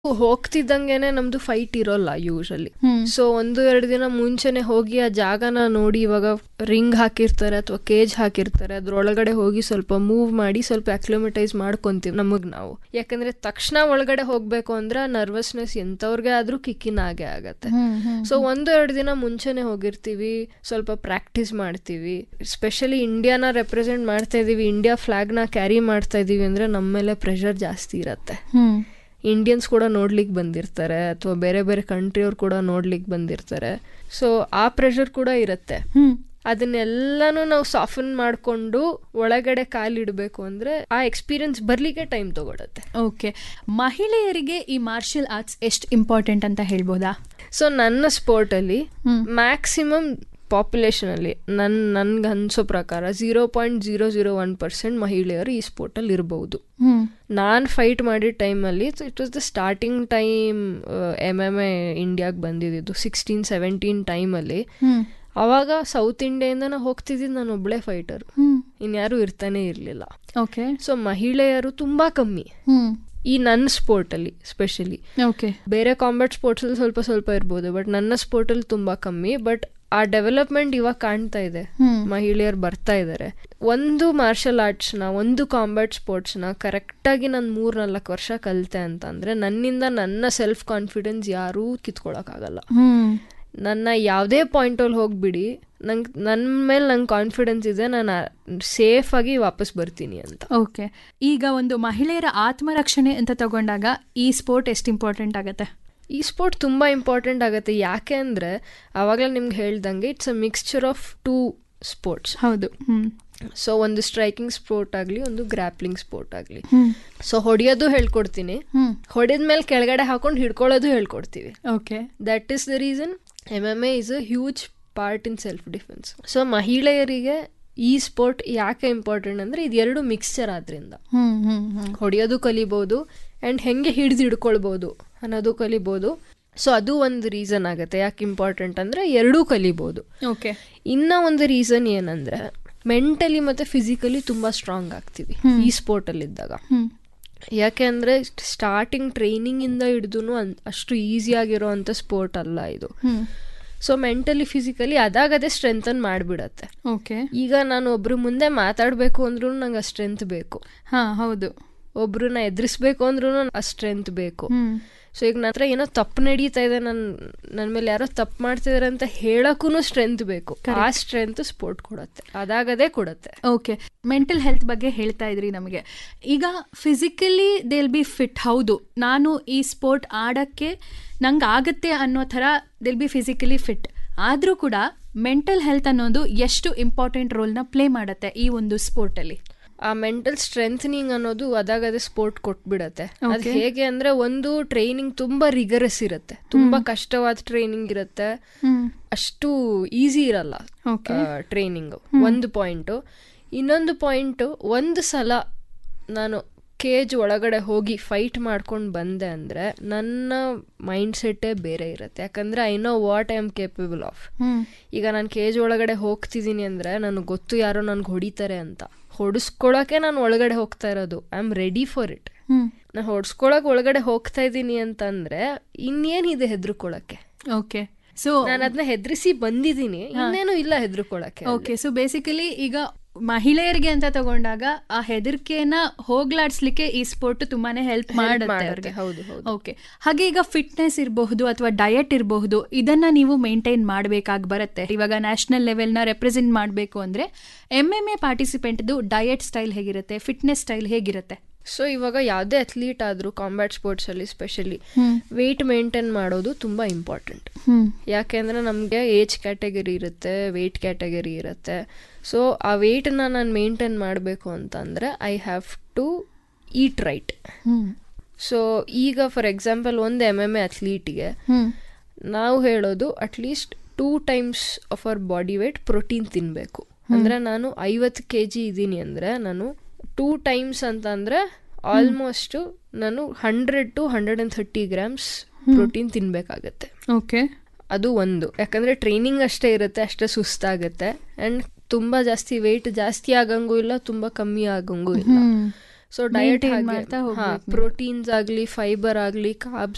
ಹೋಗ್ತಿದ್ದಂಗೆನೆ ನಮ್ದು ಫೈಟ್ ಇರೋಲ್ಲ ಯೂಶಲಿ ಹ್ಮ್. ಸೊ ಒಂದು ಎರಡು ದಿನ ಮುಂಚೆನೆ ಹೋಗಿ ಆ ಜಾಗನ ನೋಡಿ ಇವಾಗ ರಿಂಗ್ ಹಾಕಿರ್ತಾರೆ ಅಥವಾ ಕೇಜ್ ಹಾಕಿರ್ತಾರೆ ಅದ್ರೊಳಗಡೆ ಹೋಗಿ ಸ್ವಲ್ಪ ಮೂವ್ ಮಾಡಿ ಸ್ವಲ್ಪ ಅಕ್ಲಿಮಟೈಸ್ ಮಾಡ್ಕೊಂತೀವಿ ನಮಗ್ ನಾವು ಯಾಕಂದ್ರೆ ತಕ್ಷಣ ಒಳಗಡೆ ಹೋಗ್ಬೇಕು ಅಂದ್ರೆ ನರ್ವಸ್ನೆಸ್ ಎಂತವ್ರಿಗೆ ಆದ್ರೂ ಕಿಕ್ಕಿನ ಹಾಗೆ ಆಗತ್ತೆ ಹ್ಮ್, ಹ್ಮ್. ಸೊ ಒಂದು ಎರಡು ದಿನ ಮುಂಚೆನೆ ಹೋಗಿರ್ತೀವಿ ಸ್ವಲ್ಪ ಪ್ರಾಕ್ಟೀಸ್ ಮಾಡ್ತೀವಿ ಸ್ಪೆಷಲಿ ಇಂಡಿಯಾನ ರೆಪ್ರೆಸೆಂಟ್ ಮಾಡ್ತಾ ಇದೀವಿ ಇಂಡಿಯಾ ಫ್ಲಾಗ್ನ ಕ್ಯಾರಿ ಮಾಡ್ತಾ ಇದೀವಿ ಅಂದ್ರೆ ನಮ್ಮ ಮೇಲೆ ಪ್ರೆಷರ್ ಜಾಸ್ತಿ ಇರತ್ತೆ ಹ್ಮ್. ಇಂಡಿಯನ್ಸ್ ಕೂಡ ನೋಡ್ಲಿಕ್ಕೆ ಬಂದಿರ್ತಾರೆ ಅಥವಾ ಬೇರೆ ಬೇರೆ ಕಂಟ್ರಿಯವ್ರು ಕೂಡ ನೋಡ್ಲಿಕ್ಕೆ ಬಂದಿರ್ತಾರೆ ಸೊ ಆ ಪ್ರೆಷರ್ ಕೂಡ ಇರುತ್ತೆ ಹ್ಮ್. ಅದನ್ನೆಲ್ಲಾನು ನಾವು ಸಾಫನ್ ಮಾಡಿಕೊಂಡು ಒಳಗಡೆ ಕಾಲಿಡಬೇಕು ಅಂದ್ರೆ ಆ ಎಕ್ಸ್ಪೀರಿಯನ್ಸ್ ಬರ್ಲಿಕ್ಕೆ ಟೈಮ್ ತಗೊಳತ್ತೆ ಓಕೆ ಮಹಿಳೆಯರಿಗೆ ಈ ಮಾರ್ಷಲ್ ಆರ್ಟ್ಸ್ ಎಷ್ಟು ಇಂಪಾರ್ಟೆಂಟ್ ಅಂತ ಹೇಳ್ಬೋದಾ ಸೊ ನನ್ನ ಸ್ಪೋರ್ಟಲ್ಲಿ ಹ್ಮ್. ಮ್ಯಾಕ್ಸಿಮಮ್ ಪಾಪ್ಯುಲೇಷನಲ್ಲಿ ನನ್ನ ನನ್ಗೆ ಅನ್ಸೋ ಪ್ರಕಾರ zero point zero zero one percent ಮಹಿಳೆಯರು ಈ ಸ್ಪೋರ್ಟಲ್ಲಿ ಇರಬಹುದು ಹ್ಮ್. ನಾನು ಫೈಟ್ ಮಾಡಿದ ಟೈಮಲ್ಲಿ it was the starting time M M A ಇಂಡಿಯಾಗೆ ಬಂದಿದ್ದು ಸಿಕ್ಸ್ಟೀನ್ ಸೆವೆಂಟೀನ್ ಟೈಮಲ್ಲಿ ಹ್ಮ್. ಅವಾಗ ಸೌತ್ ಇಂಡಿಯಾಯಿಂದ ನಾ ಹೋಗ್ತಿದ್ದಿದ್ದು ನಾನು ಒಬ್ಬಳೇ ಫೈಟರ್ ಹ್ಮ್. ಇನ್ಯಾರು ಇರ್ತಾನೆ ಇರಲಿಲ್ಲ ಓಕೆ ಸೊ ಮಹಿಳೆಯರು ತುಂಬಾ ಕಮ್ಮಿ ಹ್ಮ್. ಈ ನನ್ನ ಸ್ಪೋರ್ಟಲ್ಲಿ ಸ್ಪೆಷಲಿ ಓಕೆ ಬೇರೆ ಕಾಂಬ್ಯಾಟ್ ಸ್ಪೋರ್ಟ್ಸಲ್ಲಿ ಸ್ವಲ್ಪ ಸ್ವಲ್ಪ ಇರ್ಬೋದು ಬಟ್ ನನ್ನ ಸ್ಪೋರ್ಟಲ್ಲಿ ತುಂಬಾ ಕಮ್ಮಿ ಬಟ್ ಆ ಡೆವಲಪ್ಮೆಂಟ್ ಇವಾಗ ಕಾಣ್ತಾ ಇದೆ ಹ್ಮ್. ಮಹಿಳೆಯರು ಬರ್ತಾ ಇದ್ದಾರೆ ಒಂದು ಮಾರ್ಷಲ್ ಆರ್ಟ್ಸ್ನ ಒಂದು ಕಾಂಬ್ಯಾಟ್ ಸ್ಪೋರ್ಟ್ಸ್ನ ಕರೆಕ್ಟಾಗಿ ನಾನು ಮೂರ್ ನಾಲ್ಕು ವರ್ಷ ಕಲಿತೆ ಅಂತ ಅಂದ್ರೆ ನನ್ನಿಂದ ನನ್ನ ಸೆಲ್ಫ್ ಕಾನ್ಫಿಡೆನ್ಸ್ ಯಾರೂ ಕಿತ್ಕೊಳಕ್ಕಾಗಲ್ಲ ಹ್ಮ್. ನನ್ನ ಯಾವುದೇ ಪಾಯಿಂಟಲ್ಲಿ ಹೋಗ್ಬಿಡಿ ನಂಗೆ ನನ್ನ ಮೇಲೆ ನಂಗೆ ಕಾನ್ಫಿಡೆನ್ಸ್ ಇದೆ ನಾನು ಸೇಫ್ ಆಗಿ ವಾಪಸ್ ಬರ್ತೀನಿ ಅಂತ ಓಕೆ ಈಗ ಒಂದು ಮಹಿಳೆಯರ ಆತ್ಮರಕ್ಷಣೆ ಅಂತ ತಗೊಂಡಾಗ ಈ ಸ್ಪೋರ್ಟ್ ಎಷ್ಟು ಇಂಪಾರ್ಟೆಂಟ್ ಆಗತ್ತೆ ಈ ಸ್ಪೋರ್ಟ್ ತುಂಬ ಇಂಪಾರ್ಟೆಂಟ್ ಆಗುತ್ತೆ ಯಾಕೆ ಅಂದರೆ ಆವಾಗಲೇ ನಿಮ್ಗೆ ಹೇಳ್ದಂಗೆ it's a mixture of two sports ಹೌದು ಹ್ಮ್ ಸೊ ಒಂದು ಸ್ಟ್ರೈಕಿಂಗ್ ಸ್ಪೋರ್ಟ್ ಆಗಲಿ ಒಂದು ಗ್ರ್ಯಾಪ್ಲಿಂಗ್ ಸ್ಪೋರ್ಟ್ ಆಗಲಿ ಹ್ಮ್ ಸೊ ಹೊಡೆಯೋದು ಹೇಳ್ಕೊಡ್ತೀನಿ ಹ್ಮ್ ಹೊಡೆದ ಮೇಲೆ ಕೆಳಗಡೆ ಹಾಕೊಂಡು ಹಿಡ್ಕೊಳ್ಳೋದು ಹೇಳ್ಕೊಡ್ತೀವಿ okay that is the reason M M A is a huge part in self defence so ಮಹಿಳೆಯರಿಗೆ ಈ ಸ್ಪೋರ್ಟ್ ಯಾಕೆ ಇಂಪಾರ್ಟೆಂಟ್ ಅಂದರೆ ಇದೆರಡು ಮಿಕ್ಸ್ಚರ್ ಆದ್ರಿಂದ ಹ್ಮ್ ಹ್ಮ್ ಹ್ಮ್ ಹೊಡೆಯೋದು ಕಲಿಬೋದು ಆ್ಯಂಡ್ ಹೆಂಗೆ ಹಿಡಿದು ಹಿಡ್ಕೊಳ್ಬೋದು ಅನ್ನೋದು ಕಲಿಬೋದು ಸೊ ಅದು ಒಂದು ರೀಸನ್ ಆಗುತ್ತೆ ಯಾಕೆ ಇಂಪಾರ್ಟೆಂಟ್ ಅಂದರೆ ಎರಡೂ ಕಲಿಬೋದು ಓಕೆ ಇನ್ನ ಒಂದು ರೀಸನ್ ಏನಂದ್ರೆ ಮೆಂಟಲಿ ಮತ್ತೆ ಫಿಸಿಕಲಿ ತುಂಬಾ ಸ್ಟ್ರಾಂಗ್ ಆಗ್ತೀವಿ ಈ ಸ್ಪೋರ್ಟ್ ಅಲ್ಲಿ ಇದ್ದಾಗ ಹ್ಮ್ ಯಾಕೆ ಅಂದ್ರೆ ಸ್ಟಾರ್ಟಿಂಗ್ ಟ್ರೈನಿಂಗ್ ಇಂದ ಹಿಡಿದು ಅಷ್ಟು ಈಸಿ ಆಗಿರೋ ಅಂತ ಸ್ಪೋರ್ಟ್ ಅಲ್ಲ ಇದು ಹ್ಮ್ ಸೊ ಮೆಂಟಲಿ ಫಿಸಿಕಲಿ ಅದಾಗದೇ ಸ್ಟ್ರೆಂಥನ್ ಮಾಡಿಬಿಡತ್ತೆ ಓಕೆ ಈಗ ನಾನು ಒಬ್ರು ಮುಂದೆ ಮಾತಾಡಬೇಕು ಅಂದ್ರೂ ನಂಗೆ ಆ ಸ್ಟ್ರೆಂತ್ ಬೇಕು ಹಾ ಹೌದು ಒಬ್ರನ್ನ ಎದುರಿಸ್ಬೇಕು ಅಂದ್ರೂ ಆ ಸ್ಟ್ರೆಂತ್ ಬೇಕು ಹ್ಮ್ ಸೊ ಈಗ ನನ್ನ ಹತ್ರ ಏನೋ ತಪ್ಪು ನಡೀತಾ ಇದೆ ನನ್ನ ನನ್ನ ಮೇಲೆ ಯಾರೋ ತಪ್ಪು ಮಾಡ್ತಿದಾರೆ ಅಂತ ಹೇಳಕ್ಕೂ ಸ್ಟ್ರೆಂತ್ ಬೇಕು ಆ ಸ್ಟ್ರೆಂತ್ ಸ್ಪೋರ್ಟ್ ಕೊಡತ್ತೆ ಅದಾಗದೇ ಕೊಡತ್ತೆ ಓಕೆ ಮೆಂಟಲ್ ಹೆಲ್ತ್ ಬಗ್ಗೆ ಹೇಳ್ತಾ ಇದ್ರಿ ನಮಗೆ ಈಗ ಫಿಸಿಕಲಿ ದೇಲ್ ಬಿ ಫಿಟ್ ಹೌದು ನಾನು ಈ ಸ್ಪೋರ್ಟ್ ಆಡಕ್ಕೆ ನಂಗೆ ಆಗತ್ತೆ ಅನ್ನೋ ಥರ ದಿಲ್ ಬಿ ಫಿಸಿಕಲಿ ಫಿಟ್ ಆದರೂ ಕೂಡ ಮೆಂಟಲ್ ಹೆಲ್ತ್ ಅನ್ನೋದು ಎಷ್ಟು ಇಂಪಾರ್ಟೆಂಟ್ ರೋಲ್ನ ಪ್ಲೇ ಮಾಡುತ್ತೆ ಈ ಒಂದು ಸ್ಪೋರ್ಟಲ್ಲಿ ಆ ಮೆಂಟಲ್ ಸ್ಟ್ರೆಂಥನಿಂಗ್ ಅನ್ನೋದು ಅದಾಗದೇ ಸ್ಪೋರ್ಟ್ ಕೊಟ್ಬಿಡತ್ತೆ ಅದು Okay. ಹೇಗೆ ಅಂದ್ರೆ ಒಂದು ಟ್ರೈನಿಂಗ್ ತುಂಬಾ ರಿಗರಸ್ ಇರುತ್ತೆ ತುಂಬಾ ಕಷ್ಟವಾದ ಟ್ರೈನಿಂಗ್ ಇರುತ್ತೆ ಹ್ಮ್ ಅಷ್ಟು ಈಸಿ ಇರಲ್ಲ ಓಕೆ ಟ್ರೈನಿಂಗ್ ಒಂದು ಪಾಯಿಂಟು ಇನ್ನೊಂದು ಪಾಯಿಂಟು ಒಂದು ಸಲ ನಾನು ಕೇಜ್ ಒಳಗಡೆ ಹೋಗಿ ಫೈಟ್ ಮಾಡ್ಕೊಂಡು ಬಂದೆ ಅಂದರೆ ನನ್ನ ಮೈಂಡ್ ಸೆಟ್ಟೇ ಬೇರೆ ಇರುತ್ತೆ ಯಾಕಂದರೆ I know what I am capable of hmm ಈಗ ನಾನು ಕೇಜ್ ಒಳಗಡೆ ಹೋಗ್ತಿದ್ದೀನಿ ಅಂದರೆ ನನಗೆ ಗೊತ್ತು ಯಾರೋ ನನ್ಗೆ ಹೊಡಿತಾರೆ ಅಂತ ಹೊಡಿಸ್ಕೊಳಕ್ಕೆ ನಾನು ಒಳಗಡೆ ಹೋಗ್ತಾ ಇರೋದು I am ready for it hmm ನಾನು ಹೊಡ್ಸ್ಕೊಳಕ್ ಒಳಗಡೆ ಹೋಗ್ತಾ ಇದ್ದೀನಿ ಅಂತಂದ್ರೆ ಇನ್ನೇನಿದೆ ಹೆದರ್ಕೊಳಕ್ಕೆ ಓಕೆ ಸೊ ನಾನು ಅದನ್ನ ಹೆದರಿಸಿ ಬಂದಿದ್ದೀನಿ ಇನ್ನೇನು ಇಲ್ಲ ಹೆದರ್ಕೊಳಕ್ಕೆ ಓಕೆ ಸೊ ಬೇಸಿಕಲಿ ಈಗ ಮಹಿಳೆಯರಿಗೆ ಅಂತ ತಗೊಂಡಾಗ ಆ ಹೆದರಿಕೆನ ಹೋಗ್ಲಾಡ್ಸ್ಲಿಕ್ಕೆ ಈ ಸ್ಪೋರ್ಟ್ ತುಂಬಾನೇ ಹೆಲ್ಪ್ ಮಾಡುತ್ತೆ ಮಾಡುತ್ತೆ, ಅವ್ರಿಗೆ ಹೌದು, ಹೌದು. ಓಕೆ ಹಾಗೆ ಈಗ ಫಿಟ್ನೆಸ್ ಇರಬಹುದು ಅಥವಾ ಡಯಟ್ ಇರಬಹುದು ಇದನ್ನ ನೀವು ಮೇಂಟೈನ್ ಮಾಡಬೇಕಾಗಿ ಬರುತ್ತೆ ಇವಾಗ ನ್ಯಾಷನಲ್ ಲೆವೆಲ್ನ ರೆಪ್ರೆಸೆಂಟ್ ಮಾಡಬೇಕು ಅಂದ್ರೆ ಎಮ್ ಎಮ್ ಎ ಪಾರ್ಟಿಸಿಪೆಂಟ್ದು ಡಯಟ್ ಸ್ಟೈಲ್ ಹೇಗಿರುತ್ತೆ ಫಿಟ್ನೆಸ್ ಸ್ಟೈಲ್ ಹೇಗಿರುತ್ತೆ ಸೊ ಇವಾಗ ಯಾವುದೇ ಅಥ್ಲೀಟ್ ಆದ್ರೂ ಕಾಂಬ್ಯಾಟ್ ಸ್ಪೋರ್ಟ್ಸ್ ಅಲ್ಲಿ ಸ್ಪೆಷಲಿ ಹ್ಮ್. ವೆಯ್ಟ್ ಮೇಂಟೈನ್ ಮಾಡೋದು ತುಂಬಾ ಇಂಪಾರ್ಟೆಂಟ್ ಹ್ಮ್ ಯಾಕೆಂದ್ರೆ ನಮಗೆ ಏಜ್ ಕ್ಯಾಟಗರಿ ಇರುತ್ತೆ ವೆಯ್ಟ್ ಕ್ಯಾಟಗರಿ ಇರುತ್ತೆ ಸೊ ಆ ವೆಯ್ಟನ್ನ ನಾನು ಮೇಂಟೈನ್ ಮಾಡಬೇಕು ಅಂತಂದ್ರೆ I have to eat right hmm so ಈಗ ಫಾರ್ ಎಕ್ಸಾಂಪಲ್ ಒಂದು ಎಮ್ ಎಮ್ ಎ ಅಥ್ಲೀಟ್ಗೆ ಹ್ಮ್ ನಾವು ಹೇಳೋದು at least two times of our body wait protein ತಿನ್ನಬೇಕು ಅಂದರೆ ನಾನು ಐವತ್ತು ಕೆ ಜಿ ಇದ್ದೀನಿ ಅಂದರೆ ನಾನು ಟೂ ಟೈಮ್ಸ್ ಅಂತ ಅಂದರೆ ಆಲ್ಮೋಸ್ಟು ನಾನು hundred to hundred and thirty grams protein ತಿನ್ನಬೇಕಾಗತ್ತೆ ಓಕೆ ಅದು ಒಂದು ಯಾಕಂದರೆ ಟ್ರೈನಿಂಗ್ ಅಷ್ಟೇ ಇರುತ್ತೆ ಅಷ್ಟೇ ಸುಸ್ತಾಗುತ್ತೆ ಆ್ಯಂಡ್ ತುಂಬ ಜಾಸ್ತಿ ವೆಯ್ಟ್ ಜಾಸ್ತಿ ಆಗಂಗೂ ಇಲ್ಲ ತುಂಬ ಕಮ್ಮಿ ಆಗಂಗೂ ಇಲ್ಲ ಹ್ಮ್ ಸೊ ಡಯಟ್ Maintain ಹಾಗೆ ಮಾಡ್ತಾ ಹಾ ಹೋಗ್ಬೇಕು ನೀವು. ಪ್ರೋಟೀನ್ಸ್ ಆಗಲಿ ಫೈಬರ್ ಆಗಲಿ ಕಾರ್ಬ್ಸ್